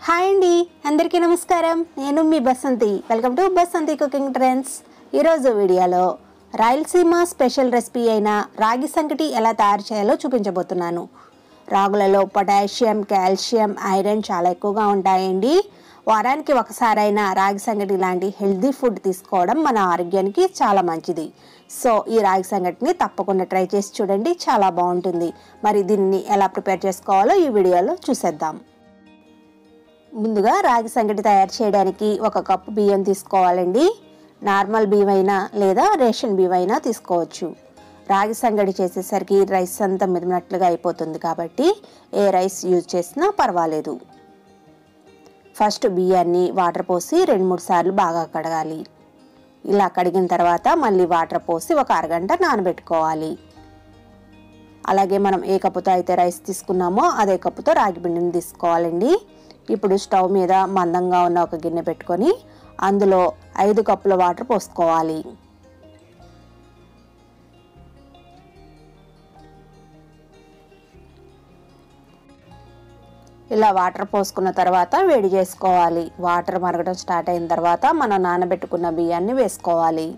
hi అండి అందరికీ నమస్కారం నేను మీ Basanthi welcome to Basanthi cooking trends ఈరోజు వీడియోలో రాయలసీమ స్పెషల్ రెసిపీ అయిన రాగి సంకటి ఎలా తయారు చేయాలో చూపించబోతున్నాను రాగులలో పొటాషియం కాల్షియం ఐరన్ చాలా ఎక్కువగా ఉంటాయండి వారానికి ఒకసారైనా రాగి సంగటి లాంటి హెల్దీ ఫుడ్ తీసుకోవడం మన ఆరోగ్యానికి చాలా మంచిది సో ఈ రాగి సంగటిని తప్పకుండా ట్రై చేసి చూడండి చాలా బాగుంటుంది మరి దీన్ని ఎలా ప్రిపేర్ చేసుకోవాలో ఈ వీడియోలో చూసేద్దాం ముందుగా రాగి సంగటి తయారు చేయడానికి ఒక కప్పు బియ్యం తీసుకోవాలండి నార్మల్ బియ్యం అయినా లేదా రేషన్ బియ్యం అయినా తీసుకోవచ్చు రాగి సంగటి చేసేసరికి రైస్ అంతా మెదినట్లుగా అయిపోతుంది కాబట్టి ఏ రైస్ యూజ్ చేసినా పర్వాలేదు ఫస్ట్ బియ్యాన్ని వాటర్ పోసి రెండు మూడు సార్లు బాగా కడగాలి ఇలా కడిగిన తర్వాత మళ్ళీ వాటర్ పోసి ఒక అరగంట నానబెట్టుకోవాలి అలాగే మనం ఏ కప్పుతో అయితే రైస్ తీసుకున్నామో అదే కప్పుతో రాగి పిండిని తీసుకోవాలండి ఇప్పుడు స్టవ్ మీద మందంగా ఉన్న ఒక గిన్నె పెట్టుకొని అందులో ఐదు కప్పుల వాటర్ పోసుకోవాలి ఇలా వాటర్ పోసుకున్న తర్వాత వేడి చేసుకోవాలి వాటర్ మరగడం స్టార్ట్ అయిన తర్వాత మనం నానబెట్టుకున్న బియ్యాన్ని వేసుకోవాలి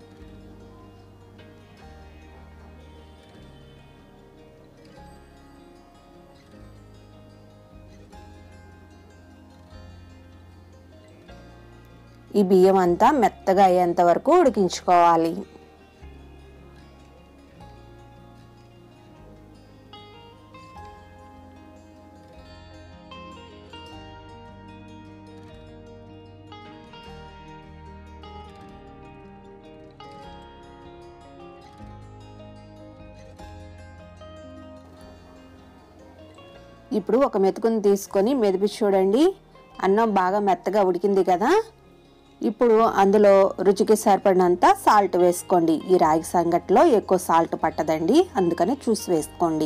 ఈ బియ్యం అంతా మెత్తగా అయ్యేంత వరకు ఉడికించుకోవాలి ఇప్పుడు ఒక మెతుకుని తీసుకొని మెదిపి చూడండి అన్నం బాగా మెత్తగా ఉడికింది కదా ఇప్పుడు అందులో రుచికి సరిపడినంత సాల్ట్ వేసుకోండి ఈ రాగి సంగట్లో ఎక్కువ సాల్ట్ పట్టదండి అందుకని చూసి వేసుకోండి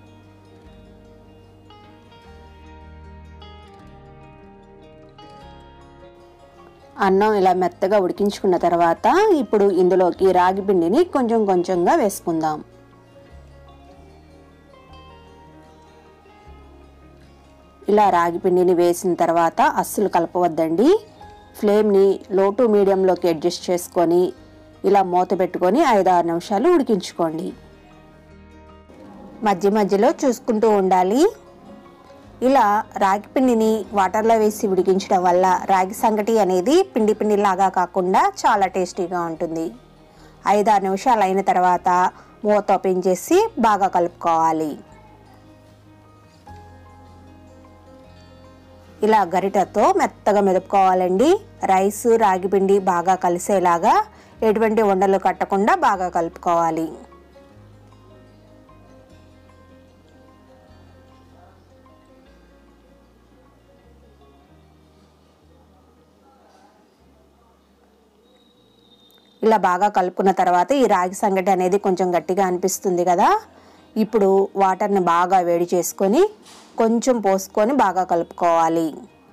అన్నం ఇలా మెత్తగా ఉడికించుకున్న తర్వాత ఇప్పుడు ఇందులోకి రాగి పిండిని కొంచెం కొంచెంగా వేసుకుందాం ఇలా రాగి పిండిని వేసిన తర్వాత అస్సలు కలపవద్దండి ఫ్లేమ్ని లో టు మీడియంలోకి అడ్జస్ట్ చేసుకొని ఇలా మూత పెట్టుకొని ఐదు ఆరు నిమిషాలు ఉడికించుకోండి మధ్య మధ్యలో చూసుకుంటూ ఉండాలి ఇలా రాగి పిండిని వాటర్లో వేసి ఉడికించడం వల్ల రాగి సంగటి అనేది పిండి పిండిలాగా కాకుండా చాలా టేస్టీగా ఉంటుంది ఐదు ఆరు నిమిషాలు అయిన తర్వాత మూత ఓపెన్ చేసి బాగా కలుపుకోవాలి ఇలా గరిటతో మెత్తగా మెదుపుకోవాలండి రైస్ రాగి పిండి బాగా కలిసేలాగా ఎటువంటి ఉండలు కట్టకుండా బాగా కలుపుకోవాలి ఇలా బాగా కలుపుకున్న తర్వాత ఈ రాగి సంగటి అనేది కొంచెం గట్టిగా అనిపిస్తుంది కదా ఇప్పుడు వాటర్ని బాగా వేడి చేసుకొని కొంచెం పోసుకొని బాగా కలుపుకోవాలి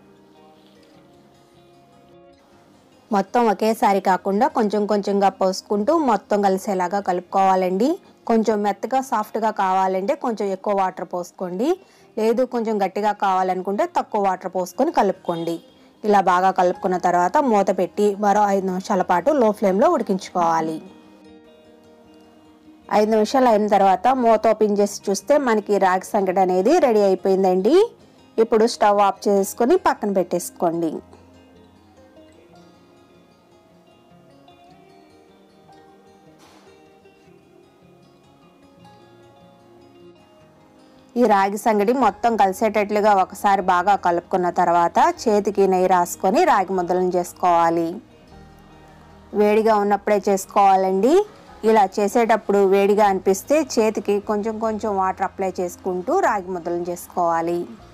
మొత్తం ఒకేసారి కాకుండా కొంచెం కొంచెంగా పోసుకుంటూ మొత్తం కలిసేలాగా కలుపుకోవాలండి కొంచెం మెత్తగా సాఫ్ట్గా కావాలంటే కొంచెం ఎక్కువ వాటర్ పోసుకోండి లేదు కొంచెం గట్టిగా కావాలనుకుంటే తక్కువ వాటర్ పోసుకొని కలుపుకోండి ఇలా బాగా కలుపుకున్న తర్వాత మూత పెట్టి మరో ఐదు నిమిషాల పాటు లో ఫ్లేమ్లో ఉడికించుకోవాలి ఐదు నిమిషాలు అయిన తర్వాత మూత ఓపెన్ చేసి చూస్తే మనకి రాగి సంగటి అనేది రెడీ అయిపోయిందండి ఇప్పుడు స్టవ్ ఆఫ్ చేసుకొని పక్కన పెట్టేసుకోండి ఈ రాగి సంగటి మొత్తం కలిసేటట్లుగా ఒకసారి బాగా కలుపుకున్న తర్వాత చేతికి నెయ్యి రాసుకొని రాగి ముద్దలను చేసుకోవాలి వేడిగా ఉన్నప్పుడే చేసుకోవాలండి ఇలా చేసేటప్పుడు వేడిగా అనిపిస్తే చేతికి కొంచెం కొంచెం వాటర్ అప్లై చేసుకుంటూ రాగి ముద్దలను చేసుకోవాలి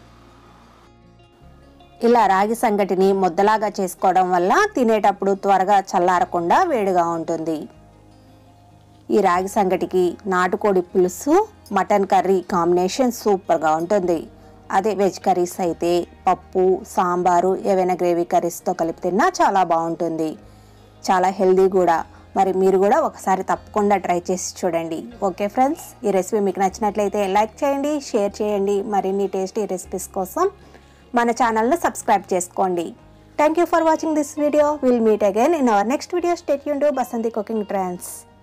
ఇలా రాగి సంగటిని ముద్దలాగా చేసుకోవడం వల్ల తినేటప్పుడు త్వరగా చల్లారకుండా వేడిగా ఉంటుంది ఈ రాగి సంగటికి నాటుకోడి పులుసు మటన్ కర్రీ కాంబినేషన్ సూపర్గా ఉంటుంది అదే వెజ్ కర్రీస్ అయితే పప్పు సాంబారు ఏవైనా గ్రేవీ కర్రీస్తో కలిపి తిన్నా చాలా బాగుంటుంది చాలా హెల్దీ కూడా మరి మీరు కూడా ఒకసారి తప్పకుండా ట్రై చేసి చూడండి ఓకే ఫ్రెండ్స్ ఈ రెసిపీ మీకు నచ్చినట్లయితే లైక్ చేయండి షేర్ చేయండి మరిన్ని టేస్టీ రెసిపీస్ కోసం మన ఛానల్ను సబ్స్క్రైబ్ చేసుకోండి thank you for watching this video will meet again in our next video stay యూన్ టు బసంతి కుకింగ్ ట్రెండ్స్